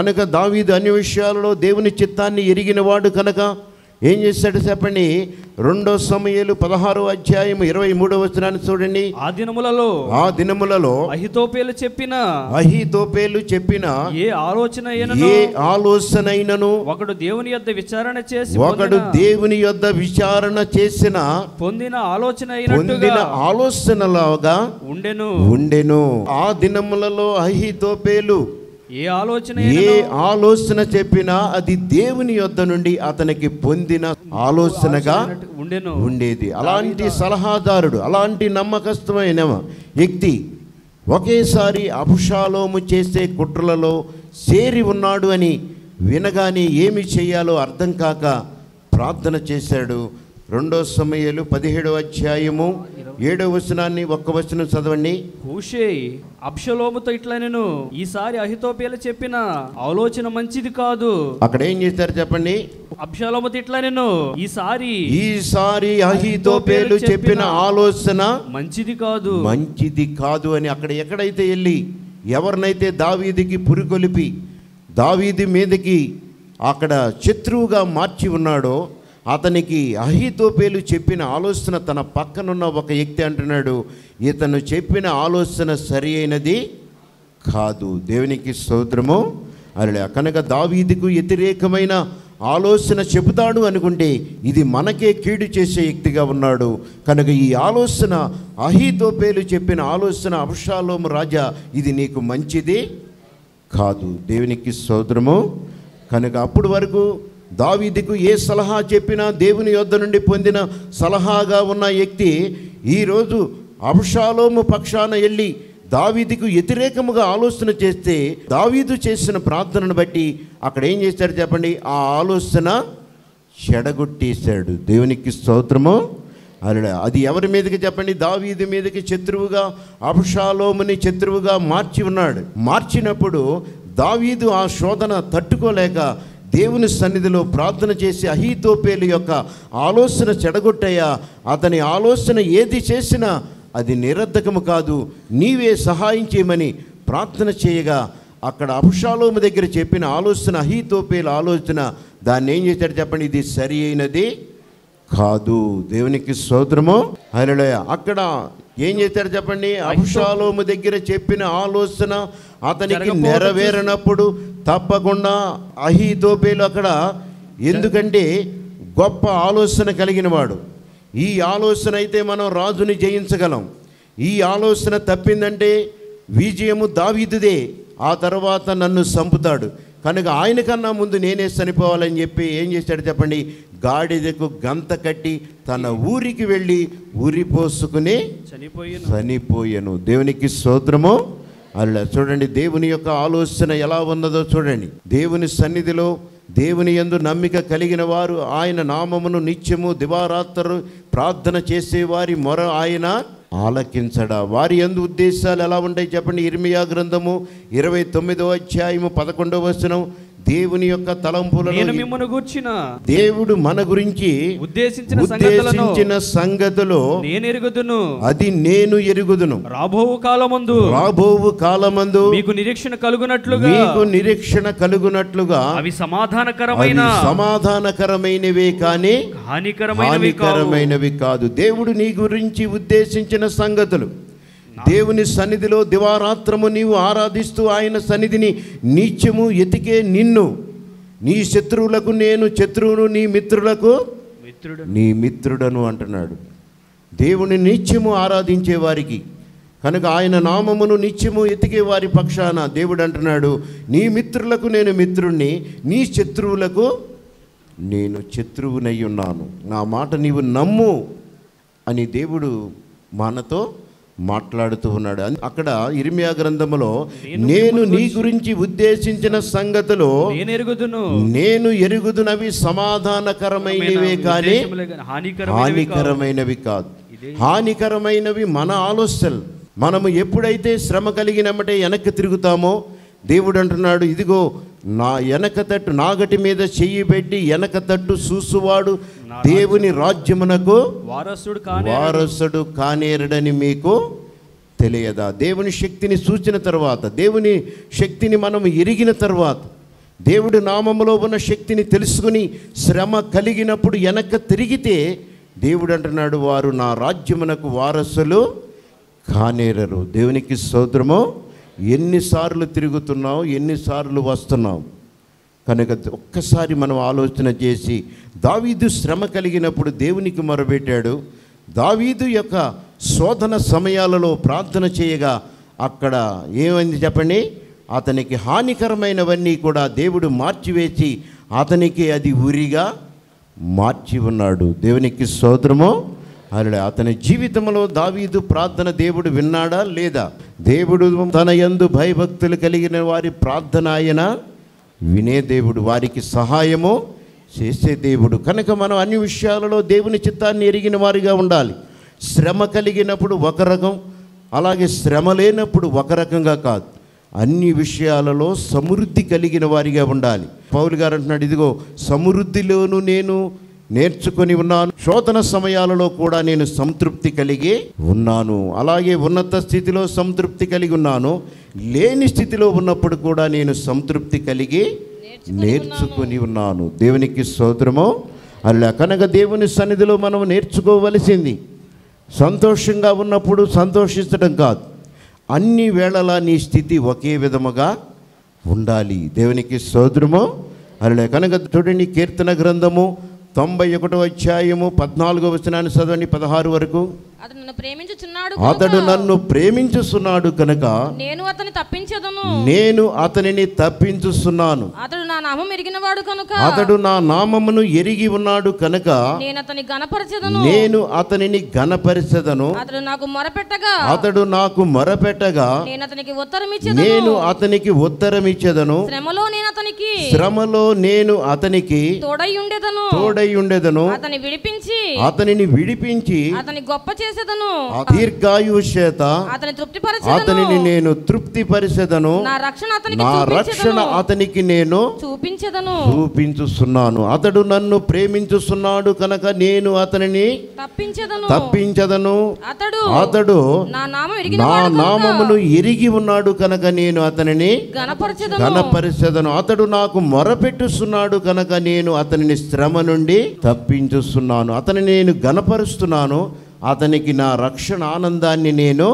కనుక దావీదు అన్ని విషయాలలో దేవుని చిత్తాన్ని ఎరిగినవాడు కనుక ఏం చేశాడు చెప్పండి రెండో సమయాలు పదహారో అధ్యాయం ఇరవై మూడో వచనాన్ని చూడండి ఆ దినములలో ఆ దినములలో అహితోపేలు చెప్పిన అహితోపేలు చెప్పిన ఏ ఆలోచన అయినను ఏ ఆలోచనైనను ఒకడు దేవుని యొద్ద విచారణ చేసి ఒకడు పొందిన- దేవుని యొద్ద విచారణ చేసిన పొందిన ఆలోచన పొందిన అయినట్టుగా ఆలోచనలాగా ఉండెను ఉండెను ఆ దినములలో అహితోపేలు ఏ ఆలోచన ఏ అయినను ఆలోచన చెప్పినా అది దేవుని యొద్ద నుండి అతనికి పొందిన ఆలోచనగా ఉండెను ఉండేది అలాంటి సలహాదారుడు అలాంటి నమ్మకస్తమైన వ్యక్తి ఒకేసారి అపుషాలోము చేసే కుట్రలలో చేరి ఉన్నాడు అని వినగానే ఏమి చేయాలో అర్థం కాక ప్రార్థన చేశాడు రెండో సమయాలు పదిహేడో అధ్యాయము ఏడో వచనాన్ని ఒక్క వచనం చదవండి హూషే అబ్షలోముతో ఇట్లా నేను ఈసారి అహితోపేలు చెప్పిన ఆలోచన మంచిది కాదు అక్కడ ఏం చేశారు చెప్పండి అబ్షలోముతో ఇట్లా నేను ఈసారి ఈసారి అహితోపేలు చెప్పిన ఆలోచన మంచిది కాదు మంచిది కాదు అని అక్కడ ఎక్కడైతే వెళ్ళి ఎవరినైతే దావీదికి పురికొలిపి దావీది మీదకి అక్కడ శత్రువుగా మార్చి ఉన్నాడో అతనికి అహితోపేలు చెప్పిన ఆలోచన తన పక్కనున్న ఒక వ్యక్తి అంటున్నాడు ఇతను చెప్పిన ఆలోచన సరి అయినది కాదు దేవునికి స్తోత్రము అలా కనుక దావీదుకు వ్యతిరేకమైన ఆలోచన చెబుతాడు అనుకుంటే ఇది మనకే కీడు చేసే వ్యక్తిగా ఉన్నాడు కనుక ఈ ఆలోచన అహితోపేలు చెప్పిన ఆలోచన అబ్షాలోము రాజా ఇది నీకు మంచిది కాదు దేవునికి స్తోత్రము కనుక అప్పుడు వరకు దావీదుకు ఏ సలహా చెప్పినా దేవుని యొద్ద నుండి పొందిన సలహాగా ఉన్న వ్యక్తి ఈరోజు అబ్షాలోము పక్షాన వెళ్ళి దావీదుకు వ్యతిరేకముగా ఆలోచన చేస్తే దావీదు చేసిన ప్రార్థనను బట్టి అక్కడ ఏం చేశాడు చెప్పండి ఆ ఆలోచన చెడగొట్టేశాడు దేవునికి స్తోత్రము అలా అది ఎవరి మీదకి చెప్పండి దావీదు మీదకి శత్రువుగా అబ్షాలోముని శత్రువుగా మార్చి ఉన్నాడు మార్చినప్పుడు దావీదు ఆ శోధన తట్టుకోలేక దేవుని సన్నిధిలో ప్రార్థన చేసి అహీతోపేలు యొక్క ఆలోచన చెడగొట్టయ్యా అతని ఆలోచన ఏది చేసినా అది నిరర్ధకము కాదు నీవే సహాయం చేయమని ప్రార్థన చేయగా అక్కడ అబ్షాలోము దగ్గర చెప్పిన ఆలోచన అహీతోపేల ఆలోచన దాన్ని ఏం చేశాడు చెప్పండి ఇది సరి అయినది కాదు దేవునికి స్తోత్రము హల్లెలూయా అక్కడ ఏం చేశాడు చెప్పండి అబ్షాలోము దగ్గర చెప్పిన ఆలోచన అతనికి జరగకపోవడం నెరవేరనప్పుడు తప్పకుండా అహీతోపేలు అక్కడ ఎందుకంటే గొప్ప ఆలోచన కలిగిన వాడు ఈ ఆలోచన అయితే మనం రాజుని జయించగలం ఈ ఆలోచన తప్పిందంటే విజయము దావీదుదే ఆ తర్వాత నన్ను చంపుతాడు కనుక ఆయన కన్నా ముందు నేనే చనిపోవాలని చెప్పి ఏం చేశాడు చెప్పండి గాడిదకు గంత కట్టి తన ఊరికి వెళ్ళి ఊరి పోసుకుని చనిపోయిన చనిపోయాను దేవునికి స్తోత్రము అలా చూడండి దేవుని యొక్క ఆలోచన ఎలా ఉన్నదో చూడండి దేవుని సన్నిధిలో దేవుని యందు నమ్మిక కలిగిన వారు ఆయన నామమును నిత్యము దివారాత్రు ప్రార్థన చేసేవారి మొర ఆయన ఆలకించడా వారి యందు ఉద్దేశాలు ఎలా ఉంటాయి చెప్పండి ఇర్మియా గ్రంథము ఇరవై తొమ్మిదో అధ్యాయము పదకొండవ వచనం దేవుని యొక్క నేను తలంపులను మిమ్మల్ని గూర్చిన దేవుడు మన గురించి ఉద్దేశించిన సంగతులను ఉద్దేశించిన సంగతులు నేను ఎరుగుదును అది నేను ఎరుగుదును రాబోవు కాలమందు రాబోవు కాలమందు మీకు నిరీక్షణ కలుగునట్లుగా మీకు నిరీక్షణ కలుగునట్లుగా అవి సమాధానకరమైన అవి సమాధానకరమైనవే కానీ హానికరమైనవి కావు హానికరమైనవి కాదు దేవుడు నీ గురించి ఉద్దేశించిన సంగతులు దేవుని సన్నిధిలో దివారాత్రము నీవు ఆరాధిస్తూ ఆయన సన్నిధిని నిత్యము ఎతికే నిన్ను నీ శత్రువులకు నేను శత్రువును నీ మిత్రులకు మిత్రుడు నీ మిత్రుడను అంటున్నాడు దేవుని నిత్యము ఆరాధించే వారికి కనుక ఆయన నామమును నిత్యము ఎతికే వారి పక్షాన దేవుడు అంటున్నాడు నీ మిత్రులకు నేను మిత్రుణ్ణి నీ శత్రువులకు నేను శత్రువునై ఉన్నాను నా మాట నీవు నమ్ము అని దేవుడు మనతో మాట్లాడుతూ ఉన్నాడు అన్- అక్కడ ఇర్మియా గ్రంథములో నేను నీ గురించి ఉద్దేశించిన సంగతులు నేను ఎరుగుదును నేను ఎరుగుదునవి సమాధానకరమైనవే కానీ ఉద్దేశములే గాని హానికరమైనవి కావు. హానికరమైనవి కాదు హానికరమైనవి మన ఆలోచనలు మనము ఎప్పుడైతే శ్రమ కలిగినమ్మటే వెనక్కి తిరుగుతామో దేవుడు అంటున్నాడు ఇదిగో నా వెనక తట్టు నాగటి మీద చెయ్యి పెట్టి వెనక తట్టు చూసువాడు దేవుని రాజ్యమునకు వారసుడు కాని వారసుడు కానేరడని మీకు తెలియదా దేవుని శక్తిని సూచిన తర్వాత దేవుని శక్తిని మనం ఎరిగిన తర్వాత దేవుడి నామములో ఉన్న శక్తిని తెలుసుకుని శ్రమ కలిగినప్పుడు వెనక తిరిగితే దేవుడు అంటున్నాడు వారు నా రాజ్యమునకు వారసులు కానేరరు దేవునికి స్తోత్రము ఎన్నిసార్లు తిరుగుతున్నావు ఎన్నిసార్లు వస్తున్నావు కనుక ఒక్కసారి మనం ఆలోచన చేసి దావీదు శ్రమ కలిగినప్పుడు దేవునికి మొరబెట్టాడు దావీదు యొక్క శోధన సమయాలలో ప్రార్థన చేయగా అక్కడ ఏమైంది చెప్పండి అతనికి హానికరమైనవన్నీ కూడా దేవుడు మార్చివేసి అతనికి అది ఉరిగా మార్చి ఉన్నాడు దేవునికి స్తోత్రము అలా అతని జీవితంలో దావీదు ప్రార్థన దేవుడు విన్నాడా లేదా దేవుడు తన యందు భయభక్తులు కలిగిన వారి ప్రార్థన ఆయన వినే దేవుడు వారికి సహాయము చేసే దేవుడు కనుక మనం అన్ని విషయాలలో దేవుని చిత్తాన్ని ఎరిగిన వారిగా ఉండాలి శ్రమ కలిగినప్పుడు ఒక రకం అలాగే శ్రమ లేనప్పుడు ఒక రకంగా కాదు అన్ని విషయాలలో సమృద్ధి కలిగిన వారిగా ఉండాలి పౌలు గారు అంటున్నాడు ఇదిగో సమృద్ధిలోను నేను నేర్చుకొని ఉన్నాను శోధన సమయాలలో కూడా నేను సంతృప్తి కలిగి ఉన్నాను అలాగే ఉన్నత స్థితిలో సంతృప్తి కలిగి ఉన్నాను లేని స్థితిలో ఉన్నప్పుడు కూడా నేను సంతృప్తి కలిగి నేర్చుకొని ఉన్నాను దేవునికి స్తోత్రము అలా కనుక దేవుని సన్నిధిలో మనం నేర్చుకోవలసింది సంతోషంగా ఉన్నప్పుడు సంతోషించడం కాదు అన్ని వేళలా నీ స్థితి ఒకే విధముగా ఉండాలి దేవునికి స్తోత్రము అలా కనుక చూడండి కీర్తన గ్రంథము తొంభై ఒకటో అధ్యాయము పద్నాలుగో వచనాన్ని చదవండి పదహారు వరకు అతడు నన్ను ప్రేమించుచున్నాడు అతడు కనుక నన్ను ప్రేమించుస్తున్నాడు కనుక నేను అతని తప్పించదను నేను అతనిని తప్పించుస్తున్నాను అతడు నా నామం ఎరిగినవాడు కనుక అతడు నా నామమును ఎరిగి ఉన్నాడు కనుక నేను అతని గణపరచదను నేను అతనిని ఘనపరిచెదను అతడు నాకు మొరపెట్టగా అతడు నాకు మొరపెట్టగా నేను అతనికి ఉత్తరం ఇచ్చేదను నేను అతనికి ఉత్తరం ఇచ్చేదను శ్రమలో నేను అతనికి శ్రమలో నేను అతనికి తోడై ఉండేదను తోడై ఉండేదను అతని విడిపించి అతనిని విడిపించి అతని గొప్ప చేసేదను ఆ దీర్ఘాయువు చేత అతని తృప్తిపరచెదను అతనిని నేను తృప్తిపరిచెదను నా రక్షణ అతనికి నా రక్షణ చూపించెదను అతనికి నేను చూపించెదను చూపించుస్తున్నాను అతడు నన్ను ప్రేమించుస్తున్నాడు కనుక నేను అతనిని తప్పించెదను తప్పించదను అతడు అతడు నా నామం నా ఎరిగినవాడు కనుక నామమును ఎరిగి ఉన్నాడు కనుక నేను అతనిని గణపరచెదను ఘనపరిచెదను అతడు నాకు మొరపెట్టుస్తున్నాడు కనుక నేను అతనిని శ్రమ నుండి తప్పించుస్తున్నాను అతని నేను గణపరుస్తున్నాను అతనికి నా రక్షణ ఆనందాన్ని నేను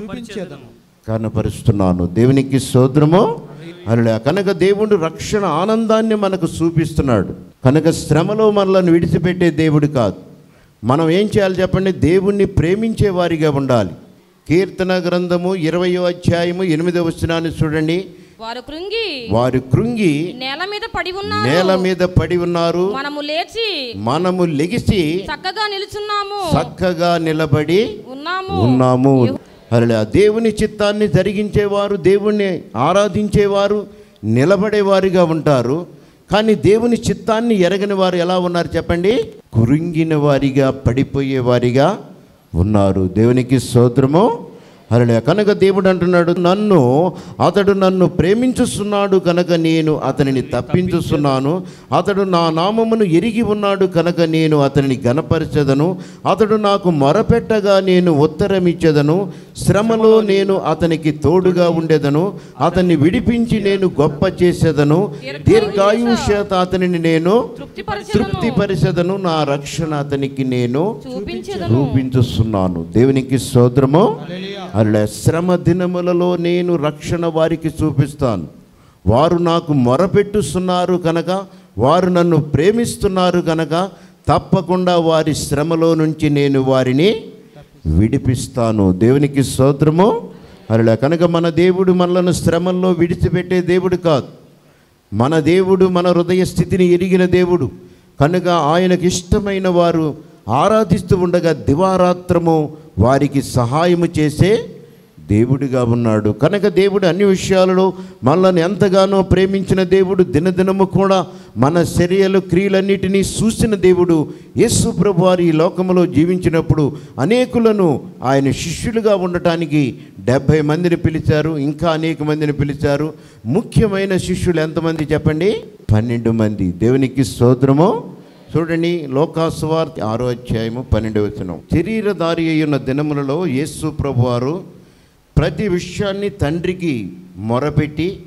కనపరుస్తున్నాను దేవునికి సోదరము అలా కనుక దేవుడు రక్షణ ఆనందాన్ని మనకు చూపిస్తున్నాడు కనుక శ్రమలో మనలను విడిచిపెట్టే దేవుడు కాదు మనం ఏం చేయాలి చెప్పండి దేవుణ్ణి ప్రేమించే వారిగా ఉండాలి కీర్తన గ్రంథము ఇరవయో అధ్యాయము ఎనిమిదవ వచనాన్ని చూడండి వారు కృంగి వారు కృంగి నేల మీద పడి ఉన్నారు నేల మీద పడి ఉన్నారు మనము లేచి మనము లెగిసి చక్కగా నిలుచున్నాము చక్కగా నిలబడి ఉన్నాము ఉన్నాము అలా దేవుని చిత్తాన్ని జరిగించేవారు దేవుణ్ణి ఆరాధించేవారు నిలబడేవారిగా ఉంటారు కానీ దేవుని చిత్తాన్ని ఎరగని వారు ఎలా ఉన్నారు చెప్పండి కురింగిన వారిగా పడిపోయే వారిగా ఉన్నారు దేవునికి స్తోత్రము అలా కనుక దేవుడు అంటున్నాడు నన్ను అతడు నన్ను ప్రేమించుస్తున్నాడు కనుక నేను అతనిని తప్పించుస్తున్నాను అతడు నా నామమును ఎరిగి ఉన్నాడు కనుక నేను అతనిని గనపరచదను అతడు నాకు మొరపెట్టగా నేను ఉత్తరమిచ్చేదను శ్రమలో నేను అతనికి తోడుగా ఉండేదను అతన్ని విడిపించి నేను గొప్ప చేసేదను దీర్ఘాయువు చేత అతనిని నేను తృప్తిపరచెదను తృప్తిపరిచెదను నా రక్షణ అతనికి నేను చూపించెదను చూపించుస్తున్నాను దేవునికి స్తోత్రము అలా శ్రమ దినములలో నేను రక్షణ వారికి చూపిస్తాను వారు నాకు మొరపెట్టుస్తున్నారు కనుక వారు నన్ను ప్రేమిస్తున్నారు కనుక తప్పకుండా వారి శ్రమలో నుంచి నేను వారిని విడిపిస్తాను దేవునికి స్తోత్రము అలా కనుక మన దేవుడు మనలను శ్రమల్లో విడిచిపెట్టే దేవుడు కాదు మన దేవుడు మన హృదయ స్థితిని ఎరిగిన దేవుడు కనుక ఆయనకి ఇష్టమైన వారు ఆరాధిస్తూ ఉండగా దివారాత్రము వారికి సహాయము చేసే దేవుడిగా ఉన్నాడు కనుక దేవుడు అన్ని విషయాలలో మనల్ని ఎంతగానో ప్రేమించిన దేవుడు దినదినము కూడా మన చర్యలు క్రియలన్నిటినీ చూసిన దేవుడు యేసు ప్రభు వారి ఈ లోకములో జీవించినప్పుడు అనేకులను ఆయన శిష్యులుగా ఉండటానికి డెబ్భై మందిని పిలిచారు ఇంకా అనేక మందిని పిలిచారు ముఖ్యమైన శిష్యులు ఎంతమంది చెప్పండి పన్నెండు మంది దేవునికి స్తోత్రము చూడండి లోకాసువార్త ఆరో అధ్యాయము పన్నెండు వచనం శరీరధారి అయ్యున్న దినములలో యేసు ప్రభు వారు ప్రతి విషయాన్ని తండ్రికి మొరపెట్టి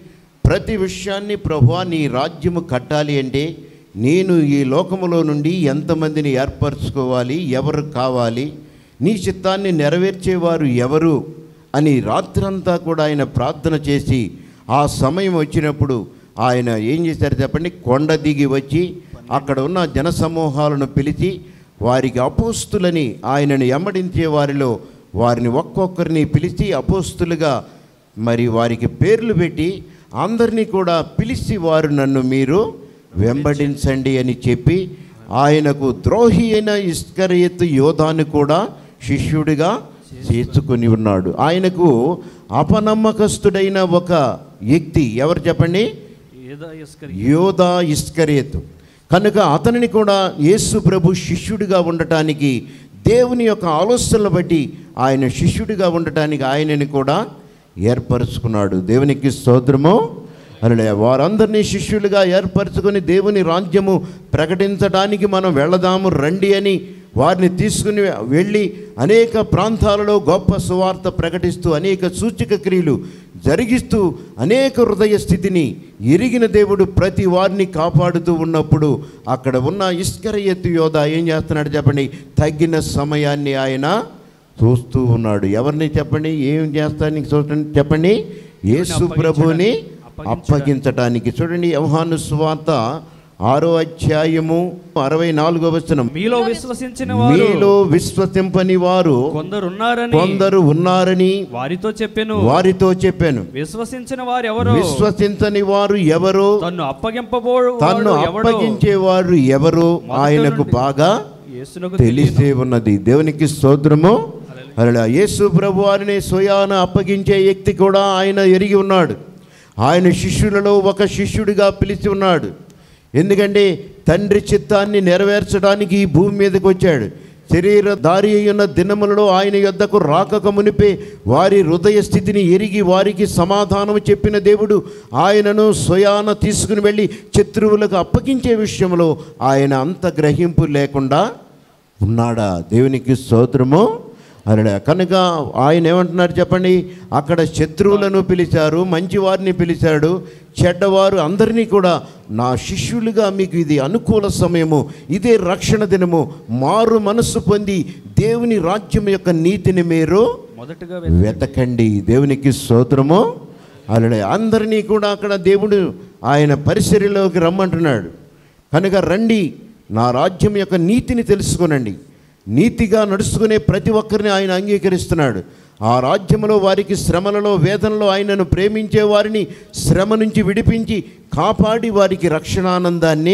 ప్రతి విషయాన్ని ప్రభువా నీ రాజ్యము కట్టాలి అంటే నేను ఈ లోకములో నుండి ఎంతమందిని ఏర్పరచుకోవాలి ఎవరు కావాలి నీ చిత్తాన్ని నెరవేర్చేవారు ఎవరు అని రాత్రంతా కూడా ఆయన ప్రార్థన చేసి ఆ సమయం వచ్చినప్పుడు ఆయన ఏం చేశారు చెప్పండి కొండ దిగి వచ్చి అక్కడ ఉన్న జనసమూహాలను పిలిచి వారికి అపోస్తులని ఆయనను ఎమ్మడించే వారిలో వారిని ఒక్కొక్కరిని పిలిచి అపోస్తులుగా మరి వారికి పేర్లు పెట్టి అందరినీ కూడా పిలిచి వారు నన్ను మీరు వెంబడించండి అని చెప్పి ఆయనకు ద్రోహి అయిన ఇస్కరియత్ యోధాను కూడా శిష్యుడిగా చేసుకొని ఉన్నాడు ఆయనకు అపనమ్మకస్తుడైన ఒక వ్యక్తి ఎవరు చెప్పండి ఏదా ఇస్కరి యోధా ఇస్కరియత్ కనుక అతనిని కూడా యేసు ప్రభు శిష్యుడిగా ఉండటానికి దేవుని యొక్క ఆలోచనలు బట్టి ఆయన శిష్యుడిగా ఉండటానికి ఆయనని కూడా ఏర్పరచుకున్నాడు దేవునికి స్తోత్రము అలా వారందరినీ శిష్యులుగా ఏర్పరచుకొని దేవుని రాజ్యము ప్రకటించడానికి మనం వెళదాము రండి అని వారిని తీసుకుని వెళ్ళి అనేక ప్రాంతాలలో గొప్ప సువార్త ప్రకటిస్తూ అనేక సూచక క్రియలు జరిగిస్తూ అనేక హృదయ స్థితిని ఎరిగిన దేవుడు ప్రతి వారిని కాపాడుతూ ఉన్నప్పుడు అక్కడ ఉన్న ఇస్కరయత్తు యోధ ఏం చేస్తున్నాడు చెప్పండి తగ్గిన సమయాన్ని ఆయన చూస్తూ ఉన్నాడు ఎవరిని చెప్పండి ఏం చేస్తానికి చూడండి చెప్పండి యేసు ప్రభుని అప్పగించటానికి చూడండి యవహాను సువార్త ఆరో అధ్యాయము అరవై నాలుగో వచనం మీలో విశ్వసించిన వారు మీలో విశ్వసింపని వారు కొందరు ఉన్నారని కొందరు ఉన్నారని వారితో చెప్పాను వారితో చెప్పాను విశ్వసించిన వారు ఎవరు విశ్వసించని వారు ఎవరు తన్ను అప్పగింపబో తన్ను ఎవడు అప్పగించేవారు ఎవరు ఆయనకు బాగా యేసునకు తెలిసే ఉన్నది దేవునికి స్తోత్రము అలా యేసు ప్రభు వారిని స్వయాన అప్పగించే వ్యక్తి కూడా ఆయన ఎరిగి ఉన్నాడు ఆయన శిష్యులలో ఒక శిష్యుడిగా పిలిచి ఉన్నాడు ఎందుకంటే తండ్రి చిత్తాన్ని నెరవేర్చడానికి ఈ భూమి మీదకి వచ్చాడు శరీర దారి అయిన దినములలో ఆయన యొద్దకు రాకక మునిపే వారి హృదయ స్థితిని ఎరిగి వారికి సమాధానం చెప్పిన దేవుడు ఆయనను స్వయాన తీసుకుని వెళ్ళి శత్రువులకు అప్పగించే విషయంలో ఆయన అంత గ్రహింపు లేకుండా ఉన్నాడా దేవునికి స్తోత్రము అలా కనుక ఆయన ఏమంటున్నారు చెప్పండి అక్కడ శత్రువులను పిలిచారు మంచివారిని పిలిచాడు చెడ్డవారు అందరినీ కూడా నా శిష్యులుగా మీకు ఇది అనుకూల సమయము ఇదే రక్షణ దినము మారు మనస్సు పొంది దేవుని రాజ్యం యొక్క నీతిని మీరు మొదటగా వెతకండి దేవునికి స్తోత్రము అలా అందరినీ కూడా అక్కడ దేవుడు ఆయన పరిసరలోకి రమ్మంటున్నాడు కనుక రండి నా రాజ్యం యొక్క నీతిని తెలుసుకొనండి నీతిగా నడుచుకునే ప్రతి ఒక్కరిని ఆయన అంగీకరిస్తున్నాడు ఆ రాజ్యంలో వారికి శ్రమలలో వేదనలో ఆయనను ప్రేమించే వారిని శ్రమ నుంచి విడిపించి కాపాడి వారికి రక్షణానందాన్ని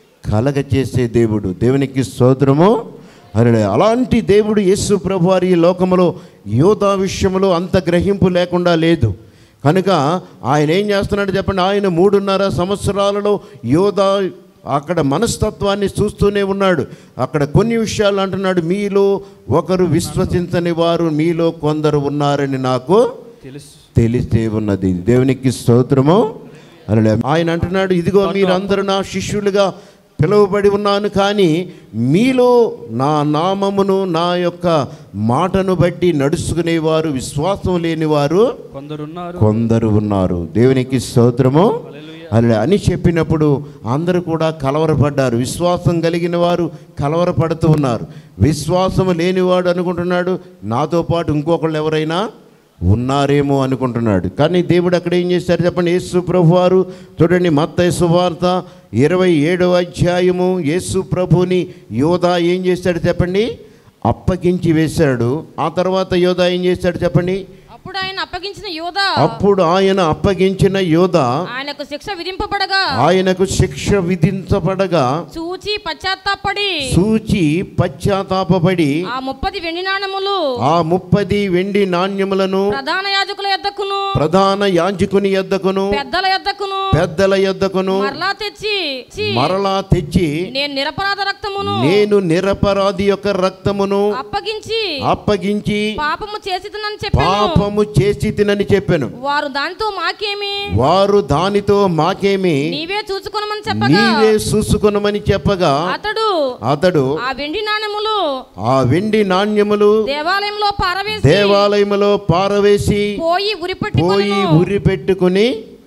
కలగచేసే దేవుడు దేవునికి స్తోత్రము అరే అలాంటి దేవుడు యేసు ప్రభు వారి ఈ లోకములో యోధా విషయంలో అంత గ్రహింపు లేకుండా లేదు కనుక ఆయన ఏం చేస్తున్నాడు చెప్పండి ఆయన మూడున్నర సంవత్సరాలలో యోధా అక్కడ మనస్తత్వాన్ని చూస్తూనే ఉన్నాడు అక్కడ కొన్ని విషయాలు అంటున్నాడు మీలో ఒకరు విశ్వసించని వారు మీలో కొందరు ఉన్నారని నాకు తెలుసు తెలిసే ఉన్నది దేవునికి స్తోత్రము అలా ఆయన అంటున్నాడు ఇదిగో మీరందరూ నా శిష్యులుగా పిలువబడి ఉన్నాను కానీ మీలో నా నామమును నా యొక్క మాటను బట్టి నడుచుకునేవారు విశ్వాసం లేనివారు కొందరున్నారు కొందరు ఉన్నారు దేవునికి స్తోత్రము అలా అని చెప్పినప్పుడు అందరూ కూడా కలవరపడ్డారు విశ్వాసం కలిగిన వారు కలవరపడుతూ ఉన్నారు విశ్వాసం లేనివాడు అనుకుంటున్నాడు నాతో పాటు ఇంకొకళ్ళు ఎవరైనా ఉన్నారేమో అనుకుంటున్నాడు కానీ దేవుడు అక్కడ ఏం చేశారు చెప్పండి యేసు ప్రభు వారు చూడండి మత్తయి సువార్త ఇరవై ఏడవ అధ్యాయము యేసు ప్రభుని యోధా ఏం చేశాడు చెప్పండి అప్పగించి వేశాడు ఆ తర్వాత యోధా ఏం చేశాడు చెప్పండి అప్పుడు ఆయన అప్పగించిన యోధ అప్పుడు ఆయన అప్పగించిన యోధ ఆయనకు శిక్ష విధింపబడగా ఆయనకు శిక్ష విధించబడగా చూచి పశ్చాత్తాపడి సూచి పశ్చాత్తాపడి ఆ ముప్పది వెండి నాణములు ఆ ముప్పది వెండి నాణ్యములను ప్రధాన యాజకుల యొద్దకును ప్రధాన యాజకుని యొద్దకును పెద్దల యొద్దకును పెద్దల యొద్దకును మరలా తెచ్చి చి, మరలా తెచ్చి నేను నిరపరాధ రక్తమును నేను నిరపరాధి యొక్క రక్తమును అప్పగించి అప్పగించి పాపము చేసిదనని చెప్పాను పాపము చేసి తినని చెప్పాను వారు దానితో మాకేమి వారు దానితో మాకేమి నీవే చూసుకొనమని చెప్పగా నీవే చూసుకొనమని చెప్పగా అతడు అతడు ఆ వెండి నాణెములు ఆ వెండి నాణ్యములు దేవాలయంలో పారవేసి దేవాలయములో పారవేసి పోయి ఉరిపెట్టి పోయి ఉరి పెట్టుకుని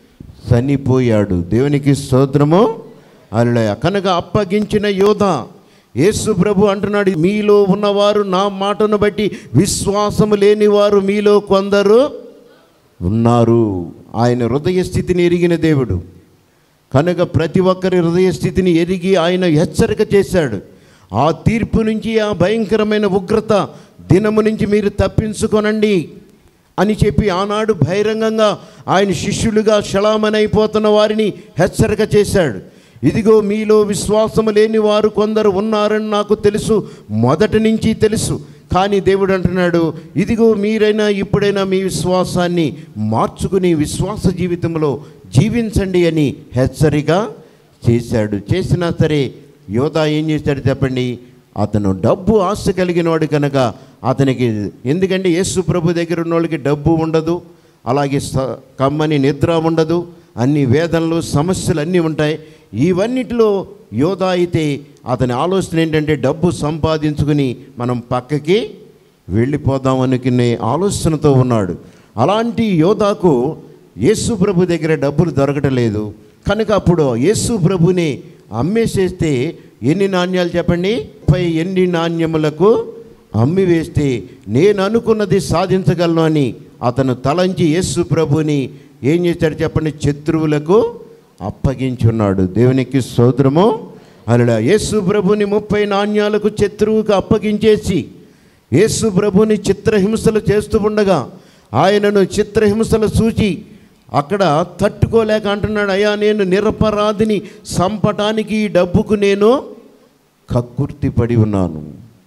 చనిపోయాడు దేవునికి స్తోత్రము అలా కనుక అప్పగించిన యోధ యేసు ప్రభు అంటున్నాడు మీలో ఉన్నవారు నా మాటను బట్టి విశ్వాసము లేనివారు మీలో కొందరు ఉన్నారు ఆయన హృదయ స్థితిని ఎరిగిన దేవుడు కనుక ప్రతి ఒక్కరి హృదయ స్థితిని ఎరిగి ఆయన హెచ్చరిక చేశాడు ఆ తీర్పు నుంచి ఆ భయంకరమైన ఉగ్రత దినము నుంచి మీరు తప్పించుకొనండి అని చెప్పి ఆనాడు బహిరంగంగా ఆయన శిష్యులుగా శలామనైపోతున్న వారిని హెచ్చరిక చేశాడు ఇదిగో మీలో విశ్వాసము లేని వారు కొందరు ఉన్నారని నాకు తెలుసు మొదటి నుంచి తెలుసు కానీ దేవుడు అంటున్నాడు ఇదిగో మీరైనా ఇప్పుడైనా మీ విశ్వాసాన్ని మార్చుకుని విశ్వాస జీవితంలో జీవించండి అని హెచ్చరిక చేశాడు చేసినా సరే యోధా ఏం చేశాడు చెప్పండి అతను డబ్బు ఆశ కలిగినవాడు కనుక అతనికి ఎందుకంటే యేసు ప్రభు దగ్గర ఉన్న వాళ్ళకి డబ్బు ఉండదు అలాగే స కమ్మని నిద్ర ఉండదు అన్ని వేదనలు సమస్యలు అన్నీ ఉంటాయి ఇవన్నిటిలో యోధా అయితే అతని ఆలోచన ఏంటంటే డబ్బు సంపాదించుకుని మనం పక్కకి వెళ్ళిపోదాం అనుకునే ఆలోచనతో ఉన్నాడు అలాంటి యోధాకు యేసు ప్రభు దగ్గర డబ్బులు దొరకటం లేదు కనుక అప్పుడు యేసు ప్రభుని అమ్మేసేస్తే ఎన్ని నాణ్యాలు చెప్పండి ముప్పై ఎన్ని నాణ్యములకు అమ్మి వేస్తే నేను అనుకున్నది సాధించగలను అని అతను తలంచి యేసు ప్రభుని ఏం చేశాడు చెప్పండి శత్రువులకు అప్పగించున్నాడు దేవునికి సోదరము అలా యేసు ప్రభుని ముప్పై నాణ్యాలకు శత్రువుకు అప్పగించేసి యేసు ప్రభుని చిత్రహింసలు చేస్తూ ఉండగా ఆయనను చిత్రహింసలు చూచి అక్కడ తట్టుకోలేక అంటున్నాడు అయ్యా నేను నిరపరాధిని సంపటానికి ఈ డబ్బుకు నేను కక్కుర్తి పడి ఉన్నాను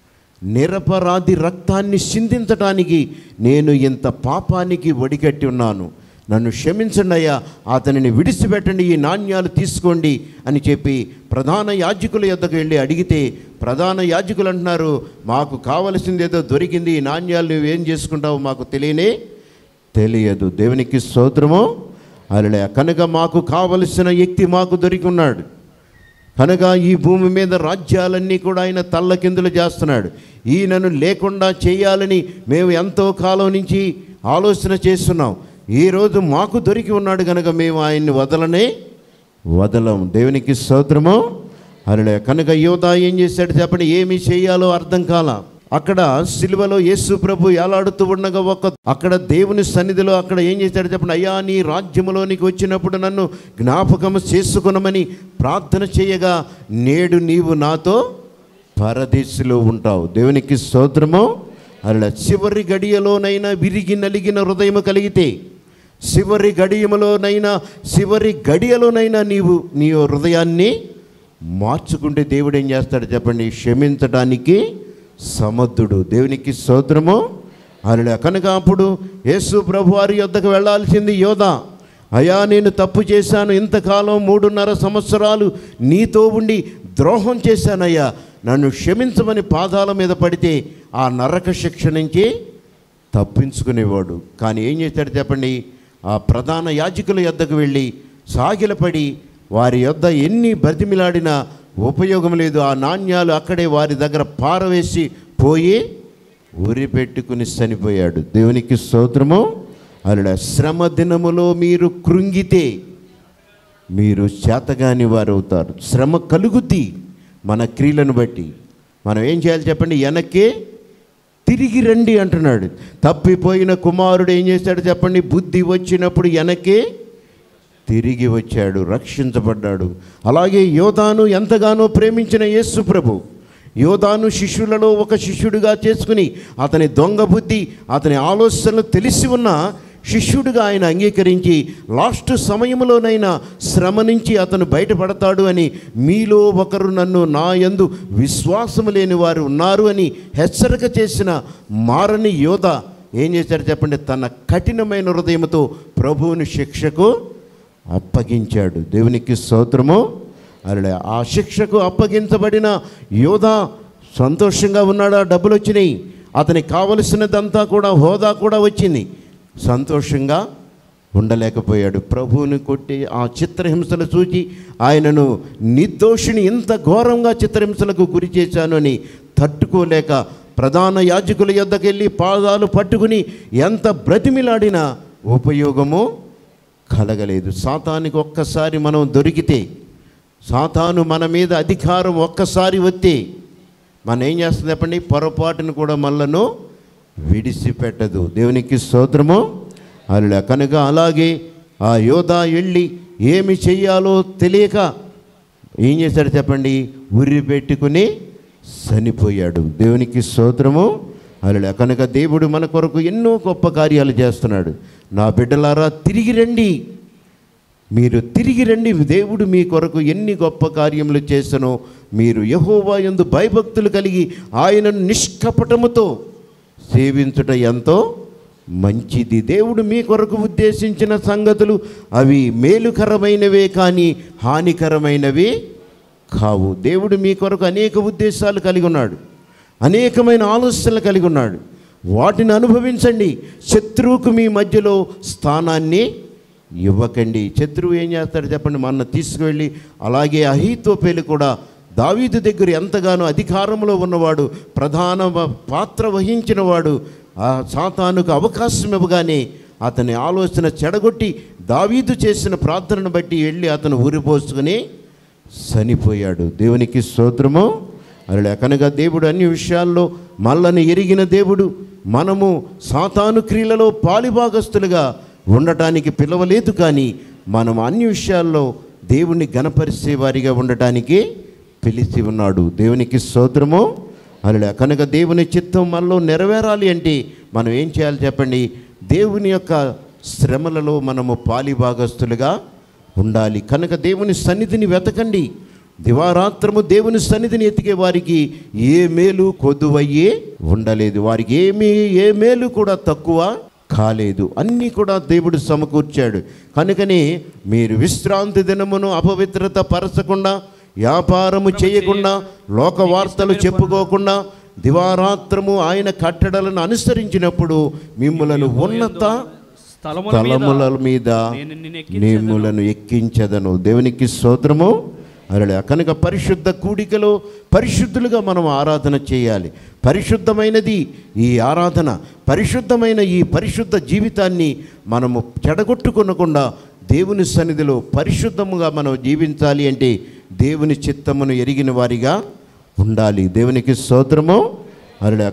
నిరపరాధి రక్తాన్ని సిందించటానికి నేను ఇంత పాపానికి ఒడికట్టి ఉన్నాను నన్ను క్షమించండి అయ్యా అతనిని విడిచిపెట్టండి ఈ నాణ్యాలు తీసుకోండి అని చెప్పి ప్రధాన యాజకుల యొద్దకు వెళ్ళి అడిగితే ప్రధాన యాజకులు అంటున్నారు మాకు కావలసింది ఏదో దొరికింది ఈ నాణ్యాలు నువ్వేం చేసుకుంటావు మాకు తెలియనే తెలియదు దేవునికి స్తోత్రము అలలే కనుక మాకు కావలసిన వ్యక్తి మాకు దొరికి ఉన్నాడు కనుక ఈ భూమి మీద రాజ్యాలన్నీ కూడా ఆయన తల్లకిందులు చేస్తున్నాడు ఈయనను లేకుండా చేయాలని మేము ఎంతో కాలం నుంచి ఆలోచన చేస్తున్నాం ఈరోజు మాకు దొరికి ఉన్నాడు కనుక మేము ఆయన్ని వదలనే వదలం దేవునికి స్తోత్రము అరలే కనుక యోధా ఏం చేశాడు చెప్పండి ఏమి చేయాలో అర్థం కాల అక్కడ సిలువలో యేసు ప్రభు ఏలాడుతూ ఉండగా ఒక అక్కడ దేవుని సన్నిధిలో అక్కడ ఏం చేశాడు చెప్పండి అయ్యా నీ రాజ్యములోనికి వచ్చినప్పుడు నన్ను జ్ఞాపకము చేసుకునమని ప్రార్థన చేయగా నేడు నీవు నాతో పరదేశిలో ఉంటావు దేవునికి స్తోత్రము అలా చివరి గడియలోనైనా విరిగి నలిగిన హృదయము కలిగితే చివరి గడియములోనైనా చివరి గడియలోనైనా నీవు నీ హృదయాన్ని మార్చుకుంటే దేవుడు ఏం చేస్తాడు చెప్పండి క్షమించడానికి సమర్థుడు దేవునికి స్తోత్రము అలా కనుక అప్పుడు యేసు ప్రభు వారి యొద్దకు వెళ్ళాల్సింది యోధ అయా నేను తప్పు చేశాను ఇంతకాలం మూడున్నర సంవత్సరాలు నీతో ఉండి ద్రోహం చేశానయ్యా నన్ను క్షమించమని పాదాల మీద పడితే ఆ నరక శిక్ష నుంచి తప్పించుకునేవాడు కానీ ఏం చేశాడు చెప్పండి ఆ ప్రధాన యాజకుల యొద్దకు వెళ్ళి సాగిలపడి వారి యొద్ద ఎన్ని బ్రతిమిలాడినా ఉపయోగం లేదు ఆ నాణ్యాలు అక్కడే వారి దగ్గర పారవేసి పోయి ఉరి పెట్టుకుని చనిపోయాడు దేవునికి స్తోత్రము అలా శ్రమ దినములో మీరు కృంగితే మీరు చేతగాని వారు అవుతారు శ్రమ కలుగుద్ది మన క్రియలను బట్టి మనం ఏం చేయాలి చెప్పండి వెనక్కి తిరిగి రండి అంటున్నాడు తప్పిపోయిన కుమారుడు ఏం చేశాడు చెప్పండి బుద్ధి వచ్చినప్పుడు వెనక్కి తిరిగి వచ్చాడు రక్షించబడ్డాడు అలాగే యోధాను ఎంతగానో ప్రేమించిన యేసు ప్రభు యోధాను శిష్యులలో ఒక శిష్యుడిగా చేసుకుని అతని దొంగ బుద్ధి అతని ఆలోచనలు తెలిసి ఉన్న శిష్యుడిగా ఆయన అంగీకరించి లాస్ట్ సమయంలోనైనా శ్రమ నుంచి అతను బయటపడతాడు అని మీలో ఒకరు నన్ను నా యందు విశ్వాసము లేని వారు ఉన్నారు అని హెచ్చరిక చేసిన మారని యోధ ఏం చేశాడు చెప్పండి తన కఠినమైన హృదయంతో ప్రభువుని శిక్షకు అప్పగించాడు దేవునికి స్తోత్రము అలా ఆ శిక్షకు అప్పగించబడిన యోధ సంతోషంగా ఉన్నాడు ఆ డబ్బులు వచ్చినాయి అతనికి కావలసినదంతా కూడా హోదా కూడా వచ్చింది సంతోషంగా ఉండలేకపోయాడు ప్రభువుని కొట్టి ఆ చిత్రహింసలు చూచి ఆయనను నిర్దోషిని ఇంత ఘోరంగా చిత్రహింసలకు గురి చేశాను అని తట్టుకోలేక ప్రధాన యాజకుల యొద్దకు వెళ్ళి పాదాలు పట్టుకుని ఎంత బ్రతిమిలాడినా ఉపయోగము కలగలేదు సాతానికి ఒక్కసారి మనం దొరికితే సాతాను మన మీద అధికారం ఒక్కసారి వస్తే మనం ఏం చేస్తుంది చెప్పండి పొరపాటును కూడా మనలను విడిచిపెట్టదు దేవునికి స్తోత్రము అలా కనుక అలాగే ఆ యోధా వెళ్ళి ఏమి చెయ్యాలో తెలియక ఏం చేశాడు చెప్పండి ఉరి పెట్టుకుని చనిపోయాడు దేవునికి స్తోత్రము అలా కనుక దేవుడు మన కొరకు ఎన్నో గొప్ప కార్యాలు చేస్తున్నాడు నా బిడ్డలారా తిరిగి రండి మీరు తిరిగి రండి దేవుడు మీ కొరకు ఎన్ని గొప్ప కార్యములు చేసనో మీరు యహోవా యందు భయభక్తులు కలిగి ఆయనను నిష్కపటముతో సేవించుట ఎంతో మంచిది దేవుడు మీ కొరకు ఉద్దేశించిన సంగతులు అవి మేలుకరమైనవే కానీ హానికరమైనవి కావు దేవుడు మీ కొరకు అనేక ఉద్దేశాలు కలిగి ఉన్నాడు అనేకమైన ఆలోచనలు కలిగి ఉన్నాడు వాటిని అనుభవించండి శత్రువుకు మీ మధ్యలో స్థానాన్ని ఇవ్వకండి శత్రువు ఏం చేస్తాడు చెప్పండి మొన్న తీసుకువెళ్ళి అలాగే అహీతోపేలు కూడా దావీదు దగ్గర ఎంతగానో అధికారంలో ఉన్నవాడు ప్రధాన వ- పాత్ర వహించిన వాడు ఆ సాతానుకు అవకాశం ఇవ్వగానే అతని ఆలోచన చెడగొట్టి దావీదు చేసిన ప్రార్థనను బట్టి వెళ్ళి అతను ఊరిపోసుకుని చనిపోయాడు దేవునికి స్తోత్రము అలా కనుక దేవుడు అన్ని విషయాల్లో మళ్ళని ఎరిగిన దేవుడు మనము సాతాను క్రియలలో పాలిభాగస్తులుగా ఉండటానికి పిలవలేదు కానీ మనం అన్ని విషయాల్లో దేవుణ్ణి గణపరిచే వారిగా ఉండటానికి పిలిచి ఉన్నాడు దేవునికి స్తోత్రము అలా కనుక దేవుని చిత్తం మనలో నెరవేరాలి అంటే మనం ఏం చేయాలి చెప్పండి దేవుని యొక్క శ్రమలలో మనము పాలిభాగస్తులుగా ఉండాలి కనుక దేవుని సన్నిధిని వెతకండి దివారాత్రము దేవుని సన్నిధిని ఎతికే వారికి ఏ మేలు కొద్దువయ్యే ఉండలేదు వారికి ఏమీ ఏ మేలు కూడా తక్కువ కాలేదు అన్నీ కూడా దేవుడు సమకూర్చాడు కనుకనే మీరు విశ్రాంతి దినమును అపవిత్రత పరచకుండా వ్యాపారము చేయకుండా లోక వార్తలు చెప్పుకోకుండా దివారాత్రము ఆయన కట్టడలను అనుసరించినప్పుడు మిమ్మలను ఉన్నత స్థలముల మీద తలముల మీద నేను నిన్ను ఎక్కించెదను. నేములను ఎక్కించదను దేవునికి స్తోత్రము అలా కనుక పరిశుద్ధ కూడికలో పరిశుద్ధులుగా మనం ఆరాధన చేయాలి పరిశుద్ధమైనది ఈ ఆరాధన పరిశుద్ధమైన ఈ పరిశుద్ధ జీవితాన్ని మనము చెడగొట్టుకొనకుండా దేవుని సన్నిధిలో పరిశుద్ధముగా మనం జీవించాలి అంటే దేవుని చిత్తమును ఎరిగిన వారిగా ఉండాలి దేవునికి స్తోత్రము అలా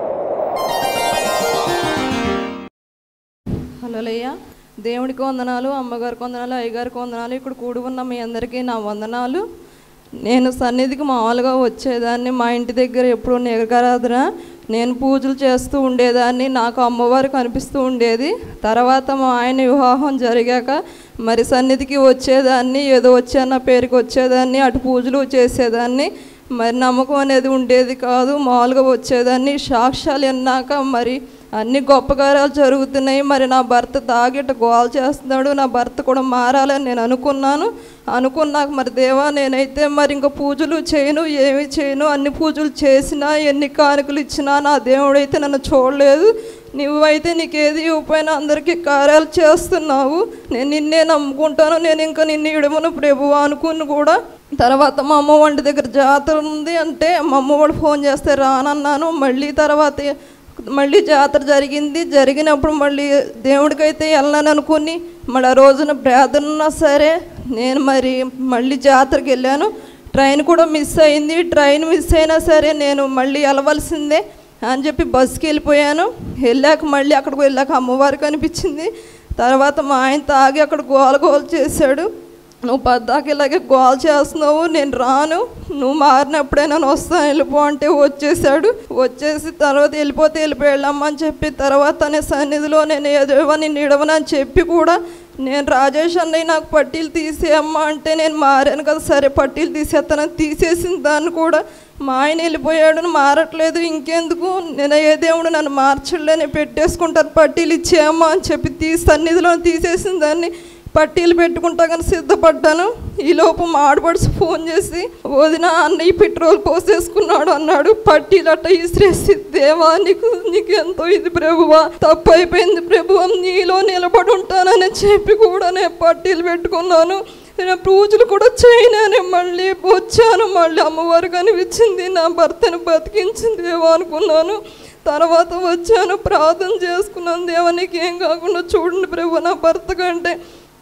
హలోలయ్య దేవుడికి వందనాలు అమ్మగారికి వందనాలు అయ్యగారికి వందనాలు ఇక్కడ కూడి ఉన్న మీ అందరికీ నా వందనాలు నేను సన్నిధికి మామూలుగా వచ్చేదాన్ని మా ఇంటి దగ్గర ఎప్పుడు నిగరాధన నేను పూజలు చేస్తూ ఉండేదాన్ని నాకు అమ్మవారు కనిపిస్తూ ఉండేది తర్వాత మా ఆయన వివాహం జరిగాక మరి సన్నిధికి వచ్చేదాన్ని ఏదో వచ్చాన పేరుకి వచ్చేదాన్ని అటు పూజలు చేసేదాన్ని మరి నమ్మకం అనేది ఉండేది కాదు మామూలుగా వచ్చేదాన్ని సాక్ష్యాలు విన్నాక మరి అన్ని గొప్ప కార్యాలు జరుగుతున్నాయి మరి నా భర్త తాగిట గోల్ చేస్తున్నాడు నా భర్త కూడా మారాలని నేను అనుకున్నాను అనుకున్నాక మరి దేవా నేనైతే మరి ఇంకా పూజలు చేయను ఏమి చేయను అన్ని పూజలు చేసినా ఎన్ని కానుకలు ఇచ్చినా నా దేవుడైతే నన్ను చూడలేదు నువ్వైతే నీకేది ఇవ్వపోయినా అందరికీ కార్యాలు చేస్తున్నావు నేను నిన్నే నమ్ముకుంటాను నేను ఇంకా నిన్ను ఇడమను ప్రభు అనుకుని కూడా తర్వాత మా అమ్మ వంటి దగ్గర జాతర ఉంది అంటే మా అమ్మ వాడు ఫోన్ చేస్తే రానన్నాను మళ్ళీ తర్వాత మళ్ళీ జాతర జరిగింది జరిగినప్పుడు మళ్ళీ దేవుడికైతే వెళ్ళను అనుకుని మళ్ళీ ఆ రోజున ప్రార్థన ఉన్నా సరే నేను మరి మళ్ళీ జాతరకి వెళ్ళాను ట్రైన్ కూడా మిస్ అయింది ట్రైన్ మిస్ అయినా సరే నేను మళ్ళీ వెళ్ళవలసిందే అని చెప్పి బస్కి వెళ్ళిపోయాను వెళ్ళాక మళ్ళీ అక్కడికి వెళ్ళాక అమ్మవారు కనిపించింది తర్వాత మా ఆయన తాగి అక్కడ గోల గోల చేశాడు నువ్వు పద్దాకి ఇలాగే గోల్ చేస్తున్నావు నేను రాను నువ్వు మారినప్పుడే నేను వస్తాను వెళ్ళిపో అంటే వచ్చేసాడు వచ్చేసి తర్వాత వెళ్ళిపోతే వెళ్ళిపోయాళ్ళమ్మా అని చెప్పి తర్వాత నీ సన్నిధిలో నేను ఏదో నిన్ను ఇడవనని చెప్పి కూడా నేను రాజేష్ అన్నయ్య నాకు పట్టీలు తీసేయమ్మా అంటే నేను మారాను కదా సరే పట్టీలు తీసేస్తానని తీసేసిన దాన్ని కూడా మా ఆయన వెళ్ళిపోయాడు మారట్లేదు ఇంకెందుకు నేను ఏ దేవుడు నన్ను మార్చలే నేను పెట్టేసుకుంటాను పట్టీలు ఇచ్చేయమ్మా అని చెప్పి తీసి సన్నిధిలో తీసేసిన దాన్ని పట్టీలు పెట్టుకుంటా కానీ సిద్ధపడ్డాను ఈలోపు మా ఆడపడుచు ఫోన్ చేసి వదిన అన్నయ్య పెట్రోల్ పోసేసుకున్నాడు అన్నాడు పట్టీలు అట్ట ఇసిరేసి దేవా నీకు నీకు ఎంతో ఇది ప్రభువా తప్పు అయిపోయింది ప్రభువా నీలో నిలబడి ఉంటానని చెప్పి కూడా నేను పట్టీలు పెట్టుకున్నాను నేను పూజలు కూడా చేయనానే మళ్ళీ వచ్చాను మళ్ళీ అమ్మవారు కనిపించింది నా భర్తను బతికించింది దేవా అనుకున్నాను తర్వాత వచ్చాను ప్రార్థన చేసుకున్నాను దేవా నీకు ఏం కాకుండా చూడండి ప్రభు నా భర్త కంటే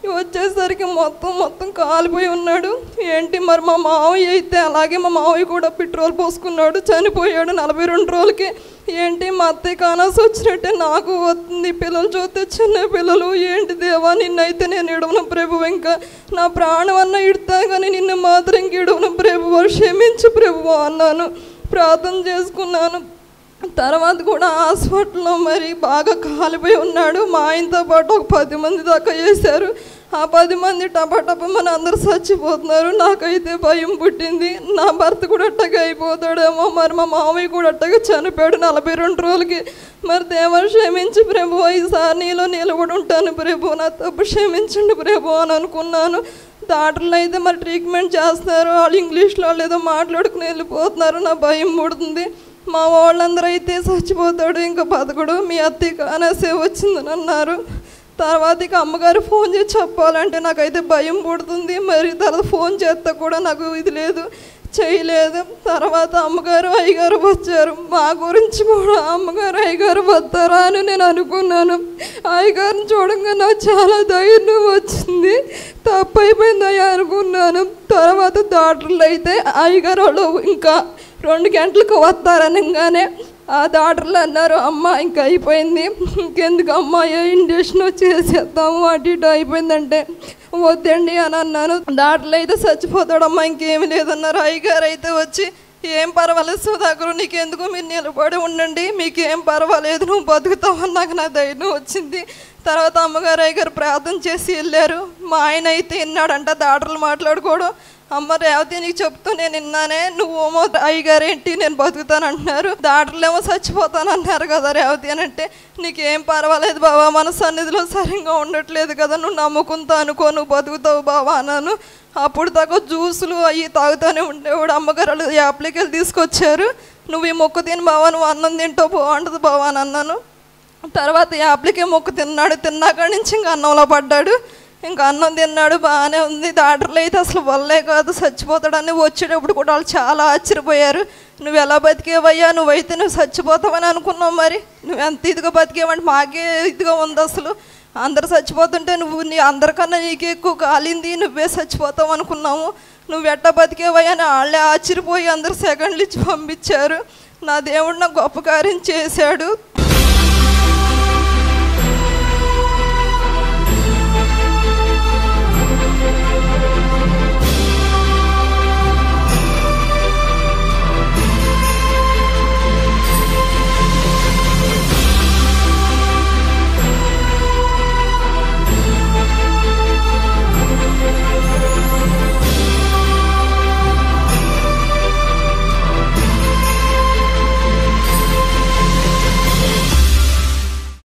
వచ్చేసరికి మొత్తం మొత్తం కాలిపోయి ఉన్నాడు ఏంటి మరి మా మావయ్య అయితే అలాగే మా మావయ్య కూడా పెట్రోల్ పోసుకున్నాడు చనిపోయాడు నలభై రెండు రోజులకి ఏంటి మా అత్తయ్య కానాల్సి వచ్చినట్టే నాకు వస్తుంది పిల్లలు చూస్తే చిన్న పిల్లలు ఏంటి దేవా నిన్నైతే నేను ఇడవను ప్రభు ఇంకా నా ప్రాణం అన్న ఇడతా కానీ నిన్ను మాత్రం ఇంక ఇడవను ప్రభు క్షమించు ప్రభు అన్నాను ప్రార్థన చేసుకున్నాను తర్వాత కూడా హాస్పిటల్లో మరి బాగా కాలిపోయి ఉన్నాడు మా ఆయనతో పాటు ఒక పది మంది దాకా చేశారు ఆ పది మంది టపా టపా మన అందరు చచ్చిపోతున్నారు నాకైతే భయం పుట్టింది నా భర్త కూడా అట్టగా అయిపోతాడేమో మరి మా మామయ్య కూడా అట్టగా చనిపోయాడు నలభై రెండు రోజులకి మరి దేవరు క్షమించి ప్రభు ఈసారి నీలో నిలబడి ఉంటాను ప్రభు నా తప్పు క్షమించండి ప్రభు అని అనుకున్నాను డాక్టర్లు అయితే మరి ట్రీట్మెంట్ చేస్తారు వాళ్ళు ఇంగ్లీష్లో వాళ్ళు ఏదో మాట్లాడుకుని వెళ్ళిపోతున్నారు నా భయం పుడుతుంది మా వాళ్ళందరూ అయితే చచ్చిపోతాడు ఇంకా బతకడు మీ అత్తయ్య అనేసే వచ్చిందని అన్నారు తర్వాత ఇక అమ్మగారు ఫోన్ చేసి చెప్పాలంటే నాకైతే భయం పుడుతుంది మరి తర్వాత ఫోన్ చేస్తే కూడా నాకు ఇది లేదు చేయలేదు తర్వాత అమ్మగారు అయ్యగారు వచ్చారు మా గురించి కూడా అమ్మగారు అయ్యగారు వస్తారా అని నేను అనుకున్నాను అయ్యగారిని చూడంగా నాకు చాలా ధైర్యం వచ్చింది తప్పు అయిపోయింది అయ్యా అనుకున్నాను తర్వాత డాక్టర్లు అయితే అయ్యగారు వాళ్ళు ఇంకా రెండు గంటలకు వస్తారనగానే ఆ డాక్టర్లు అన్నారు అమ్మ ఇంకా అయిపోయింది ఇంకెందుకు అమ్మ ఏ ఇంజక్షన్ చేసేద్దాము అటు ఇటు అయిపోయిందంటే వద్దండి అని అన్నాను డాక్టర్లు అయితే చచ్చిపోతాడమ్మా ఇంకేమి లేదన్నారు అయ్యగారు అయితే వచ్చి ఏం పర్వాలేదు సుధాకరు నీకెందుకు మీరు నిలబడి ఉండండి మీకేం పర్వాలేదు నువ్వు బతుకుతావని నాకు నా ధైర్యం వచ్చింది తర్వాత అమ్మగారు అయ్యగారు ప్రార్థన చేసి వెళ్ళారు మా ఆయన అయితే విన్నాడంట డాక్టర్లు మాట్లాడుకోవడం అమ్మ రేవతి నీకు చెప్తూ నేను విన్నానే నువ్వేమో అయ్యగారు ఏంటి నేను బతుకుతాను అంటున్నారు డాక్టర్లు ఏమో చచ్చిపోతాను అన్నారు కదా రేవతి అని అంటే నీకేం పర్వాలేదు బావా మన సన్నిధిలో సరిగ్గా ఉండట్లేదు కదా నువ్వు నమ్ముకుంటా అనుకో నువ్వు బతుకుతావు బావా అన్నాను అప్పుడు దాకా జ్యూసులు అవి తాగుతూనే ఉండేవాడు అమ్మగారు వాళ్ళు యాప్లకి వెళ్ళి తీసుకొచ్చారు నువ్వు ఈ మొక్క తిని బావా నువ్వు అన్నం తింటావు బాగుంటుంది బావా అని అన్నాను తర్వాత యాప్లకే మొక్క తిన్నాడు తిన్నాక నుంచి ఇంకా అన్నంలో పడ్డాడు ఇంకా అన్నం తిన్నాడు బాగానే ఉంది డాక్టర్లు అయితే అసలు వల్లే కాదు చచ్చిపోతాడని వచ్చేటప్పుడు కూడా వాళ్ళు చాలా ఆశ్చర్యపోయారు నువ్వు ఎలా బతికేవయ్యా నువ్వైతే నువ్వు చచ్చిపోతావని అనుకున్నావు మరి నువ్వు ఎంత ఇదిగా బతికేవంటే మాకే ఇదిగా ఉంది అసలు అందరు చచ్చిపోతుంటే నువ్వు నీ అందరికన్నా నీకే ఎక్కువ కాలింది నువ్వే చచ్చిపోతావు అనుకున్నాము నువ్వు ఎట్ట బతికేవయ్యా అని వాళ్ళే ఆశ్చర్యపోయి అందరు సెకండ్లు ఇచ్చి పంపించారు నా దేవుడు నాకు గొప్ప కార్యం చేశాడు